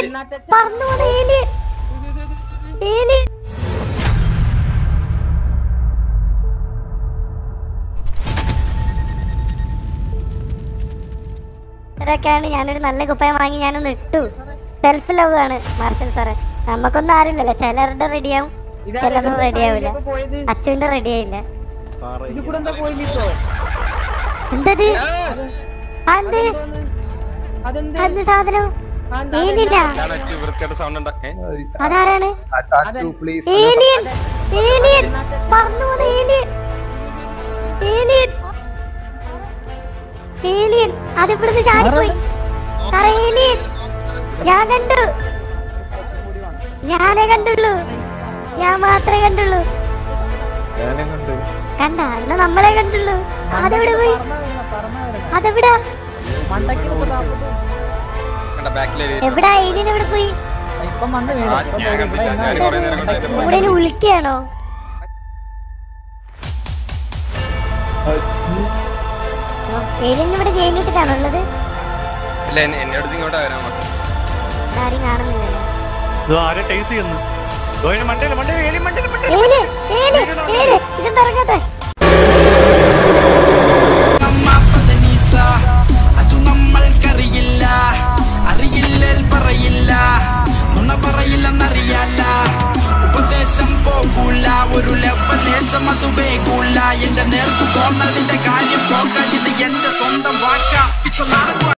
പറന്നു പോകുന്ന alien alien ഇതൊക്കെയാണ് ഞാനൊരു നല്ല കുപ്പായം വാങ്ങി ഞാനൊന്ന് ഇട്ടു സെൽഫ് ലവ് ആണ് മാർഷൽ സാറേ നമുക്കൊന്നും ആരുമില്ലല്ലോ ചിലരുടെ റെഡിയാവും ചിലരുടെ റെഡി ആവില്ല പോയത് അച്ഛൻ്റെ റെഡി ആയില്ല ഇത് കൂടെ എന്താ പോയില്ല ഇപ്പൊ എന്തത് ആ, എന്ത് അതെന്ത് എന്ത് സാധനം ആ, എന്താ ഏലിയനാ എന്താണ് അച്ചു വൃത്തിയായിട്ട് സൗണ്ട് ഉണ്ടാക്കേ അതാരാണ് അച്ചു പ്ലീസ് ഏലിയൻ ഏലിയൻ പറന്നു പോകുന്ന ഏലിയൻ ഏലിയൻ ഏലിയൻ അത് ഇവിടുന്ന് ചാടിപ്പോയി സാറേ ഏലിയൻ ഞാൻ കണ്ടു ഞാനേ കണ്ടുള്ളൂ ഞാൻ മാത്രമേ കണ്ടുള്ളൂ ഞാനും കണ്ടു കണ്ട എന്നാ നമ്മളെ കണ്ടുള്ളൂ അതെവിടെ പോയി അതെവിടാ മണ്ടയ്ക്ക് ഇപ്പൊ താപ്പുണ്ട്. കണ്ട ബാക്കിൽ എവിടാ ഏലിയൻ എവിടെ പോയി ഇപ്പം വന്ന് വീഴും. ആ, ഇപ്പം ഞാൻ വരും. കണ്ടില്ല. ഇവിടെ ഞാൻ എങ്ങാണ്ട് കുറേ നേരം കൊണ്ട് മണ്ടയ്ക്ക് അതിന്റെ ഇവിടെ ഇനി വിളിക്കുകയാണോ ഏലിയൻ ഇവിടെ ജയിലിട്ടിട്ടാണോ ഉള്ളത് ഇല്ല എന്നെ എന്നെ അടുത്ത് ഇങ്ങോട്ട് വരാൻ പറഞ്ഞു ആരും കാണുന്നില്ലല്ലോ ഇത് ആരെ ടേസ്റ്റ് ചെയ്യുന്നു ദോയിന് മണ്ടയില് മണ്ടയില് ഏലി മണ്ടയില് മണ്ടയില് ഏല് ഏല് ഏല് ഇതെന്താ ഇറങ്ങാത്തെ നമ്മ പതനീസ അതു നമ്മൾക്കറിയില്ല അറിയില്ലേൽ പറയില്ല നുണ പറയില്ലെന്നറിയാല്ല ഉപദേശം പോകൂല ഒരു ലവലേശം അത് വേകൂല എന്റെ നേർക്ക് പോന്നതിന്റെ കാര്യം പോകാൻ ഇത് എന്റെ സ്വന്തം വാക്ക ഇച്ച നടക്കുക